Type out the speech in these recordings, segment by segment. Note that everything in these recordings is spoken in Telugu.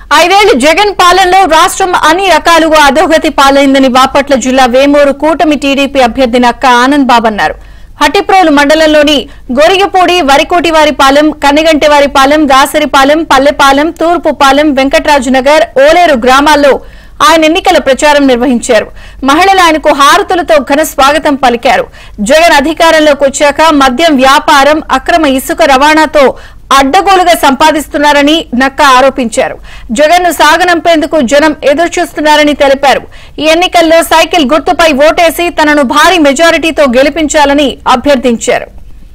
ఐదేళ్లు జగన్ పాలనలో రాష్ట్రం అన్ని రకాలుగా అధోగతి పాలైందని బాపట్ల జిల్లా వేమూరు కూటమి టీడీపీ అభ్యర్థి నక్క ఆనంద్ బాబు అన్నారు హట్టిప్రోలు మండలంలోని గొరిగపూడి వరికోటివారిపాలెం కన్నెగంటివారిపాలెం దాసరిపాలెం పల్లెపాలెం తూర్పుపాలెం వెంకట్రాజు నగర్ ఓలేరు గ్రామాల్లో ఆయన ఎన్నికల ప్రచారం నిర్వహించారు మహిళలు ఆయనకు హారతులతో ఘన స్వాగతం పలికారు జగన్ అధికారంలోకి వచ్చాక మద్యం వ్యాపారం అక్రమ ఇసుక రవాణాతో అడ్డగోలుగా సంపాదిస్తున్నారని నక్క ఆరోపించారు జగన్ ను సాగనంపేందుకు జనం ఎదురుచూస్తున్నారని తెలిపారు ఈ ఎన్నికల్లో సైకిల్ గుర్తుపై ఓటేసి తనను భారీ మెజారిటీతో గెలిపించాలని అభ్యర్థించారు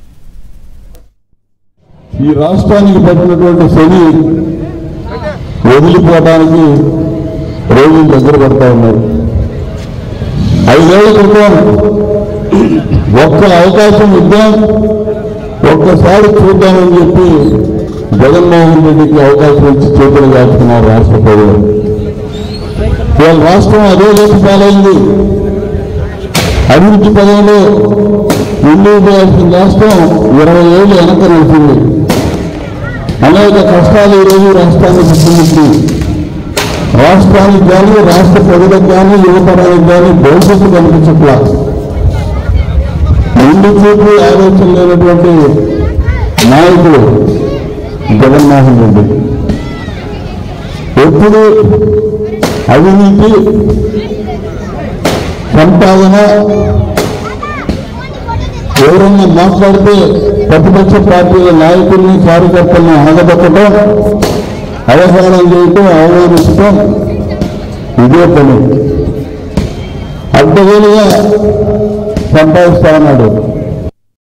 ఈ రాష్ట్రానికి పట్టినటువంటి శని వదిలిపోవడానికి రోజులు దగ్గర పడతా ఉన్నాయి ఐదేళ్ల క్రితం ఒక్క అవకాశం ఇద్దాం ఒక్కసారి చూద్దామని చెప్పి జగన్మోహన్ రెడ్డికి అవకాశం ఇచ్చి చేతులు కాచుకున్నారు రాష్ట్ర ప్రజలు ఇవాళ రాష్ట్రం అదే లేచి పాలైంది అభివృద్ధి పదంలో ముందుకు పోయాల్సిన రాష్ట్రం ఇరవై ఏళ్ళు వెనక నిలిచింది అనేక కష్టాలు ఈరోజు రాష్ట్రాన్ని గుర్తించి రాష్ట్రానికి కానీ రాష్ట్ర ప్రజలకు కానీ యువతరానికి కానీ భవిష్యత్తు కనిపించట్లా ముందు చూపు ఆలోచన లేనటువంటి నాయకుడు జగన్మోహన్ రెడ్డి ఎప్పుడు అవినీతి సంపాదన ఎవరన్నా మాట్లాడితే ప్రతిపక్ష పార్టీల నాయకుల్ని కార్యకర్తలను అనగదొక్కటం అవహేళన చేయటం అవమానించటం ఇదే పని అడ్డగోలుగా సంపాదిస్తా ఉన్నాడు